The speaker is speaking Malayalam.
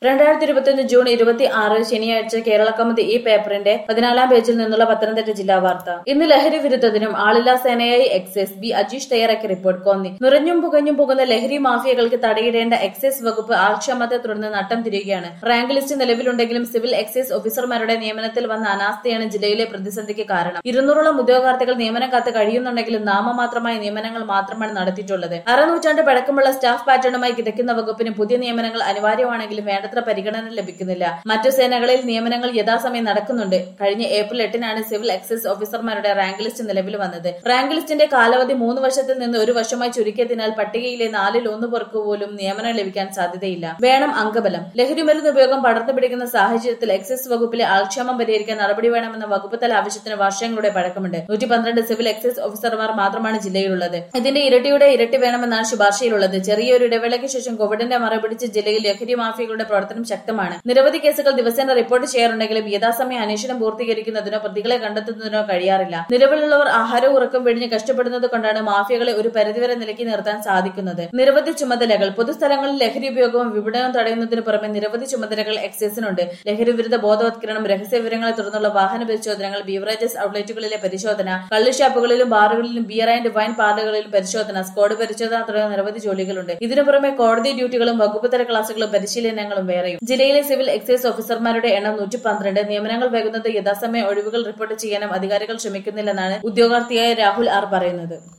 രണ്ടായിരത്തി ഇരുപത്തിയൊന്ന് ജൂൺ ഇരുപത്തി ആറ് ശനിയാഴ്ച കേരള കൗമുദി ഈ പേപ്പറിന്റെ പതിനാലാം പേജിൽ നിന്നുള്ള പത്തനംതിട്ട ജില്ലാ വാർത്ത ഇന്ന് ലഹരി വിരുദ്ധത്തിനും ആളില്ലാ സേനയായി എക്സൈസ് ബി അജീഷ് തയ്യാറാക്കിയ റിപ്പോർട്ട് കോന്നി നിറഞ്ഞും പുകഞ്ഞും പോകുന്ന ലഹരി മാഫിയകൾക്ക് തടയിടേണ്ട എക്സൈസ് വകുപ്പ് ആൾക്ഷമത്തെ തുടർന്ന് നട്ടം തിരിയുകയാണ് റാങ്ക് ലിസ്റ്റ് നിലവിലുണ്ടെങ്കിലും സിവിൽ എക്സൈസ് ഓഫീസർമാരുടെ നിയമനത്തിൽ വന്ന അനാസ്ഥയാണ് ജില്ലയിലെ പ്രതിസന്ധിക്ക് കാരണം ഇരുന്നൂറോളം ഉദ്യോഗാർത്ഥികൾ നിയമനം കാത്ത് കഴിയുന്നുണ്ടെങ്കിലും നാമമാത്രമായ നിയമനങ്ങൾ മാത്രമാണ് നടത്തിയിട്ടുള്ളത് അരനൂറ്റാണ്ട് പഴക്കമുള്ള സ്റ്റാഫ് പാറ്റേണുമായി കിതയ്ക്കുന്ന വകുപ്പിന് പുതിയ നിയമനങ്ങൾ അനിവാര്യമാണെങ്കിലും വേണ്ടത്ര പരിഗണന ലഭിക്കുന്നില്ല മറ്റു സേനകളിൽ നിയമനങ്ങൾ യഥാസമയം നടക്കുന്നുണ്ട് കഴിഞ്ഞ ഏപ്രിൽ എട്ടിനാണ് സിവിൽ എക്സൈസ് ഓഫീസർമാരുടെ റാങ്ക് ലിസ്റ്റ് നിലവിൽ വന്നത് റാങ്ക് ലിസ്റ്റിന്റെ കാലാവധി മൂന്ന് വർഷത്തിൽ നിന്ന് ഒരു വർഷമായി ചുരുക്കിയതിനാൽ പട്ടികയിലെ നാലിൽ ഒന്ന് പേർക്ക് പോലും നിയമനം ലഭിക്കാൻ സാധ്യതയില്ല വേണം അംഗബലം ലഹരിമരുന്ന് ഉപയോഗം പടർന്നു പിടിക്കുന്ന സാഹചര്യത്തിൽ എക്സൈസ് വകുപ്പിലെ ആൾക്ഷേമം പരിഹരിക്കാൻ നടപടി വേണമെന്ന വകുപ്പ് തല ആവശ്യത്തിന് വർഷങ്ങളുടെ പഴക്കമുണ്ട് നൂറ്റി പന്ത്രണ്ട് സിവിൽ എക്സൈസ് ഓഫീസർമാർ മാത്രമാണ് ജില്ലയിലുള്ളത് ഇതിന്റെ ഇരട്ടിയുടെ ഇരട്ടി വേണമെന്നാണ് ശുപാർശയിലുള്ളത് ചെറിയൊരു ഇടവേളയ്ക്ക് ശേഷം കോവിഡിന്റെ മറപിടിച്ച് ജില്ലയിൽ ലഹരി മാഫിയകളുടെ പ്രവർത്തനം ശക്തമാണ് നിരവധി കേസുകൾ ദിവസേന റിപ്പോർട്ട് ചെയ്യാറുണ്ടെങ്കിലും യഥാസമയം അന്വേഷണം പൂർത്തീകരിക്കുന്നതിനോ പ്രതികളെ കണ്ടെത്തുന്നതിനോ കഴിയാറില്ല നിലവിലുള്ളവർ ആഹാരവും ഉറക്കം വെടിഞ്ഞ് കഷ്ടപ്പെടുന്നത് കൊണ്ടാണ് മാഫിയകളെ ഒരു പരിധിവരെ നിലയ്ക്ക് നിർത്താൻ സാധിക്കുന്നത് നിരവധി ചുമതലകൾ പൊതുസ്ഥലങ്ങളിൽ ലഹരി ഉപയോഗവും വിപണനവും തടയുന്നതിന് പുറമെ നിരവധി ചുമതലകൾ എക്സൈസിനുണ്ട് ലഹരി വിരുദ്ധ ബോധവത്കരണം രഹസ്യ വിവരങ്ങളെ തുടർന്നുള്ള വാഹന പരിശോധനകൾ ബീവറേജസ് ഔട്ട്ലെറ്റുകളിലെ പരിശോധന കള്ളുഷാപ്പുകളിലും ബാറുകളിലും ബിയർ ആൻഡ് വൈൻ പാർലറുകളിലും പരിശോധന സ്ക്വാഡ് പരിശോധന തുടങ്ങിയ നിരവധി ജോലികളുണ്ട് ഇതിനു പുറമെ കോടതി ഡ്യൂട്ടികളും വകുപ്പ് തല ക്ലാസുകളും പരിശീലനങ്ങളും വേറെയും ജില്ലയിലെ സിവിൽ എക്സൈസ് ഓഫീസർമാരുടെ എണ്ണം നൂറ്റി പന്ത്രണ്ട് നിയമനങ്ങൾ വൈകുന്നത് യഥാസമയം ഒഴിവുകൾ റിപ്പോർട്ട് ചെയ്യാനും അധികാരികൾ ശ്രമിക്കുന്നില്ലെന്നാണ് ഉദ്യോഗാർത്ഥിയായ രാഹുൽ ആർ പറയുന്നത്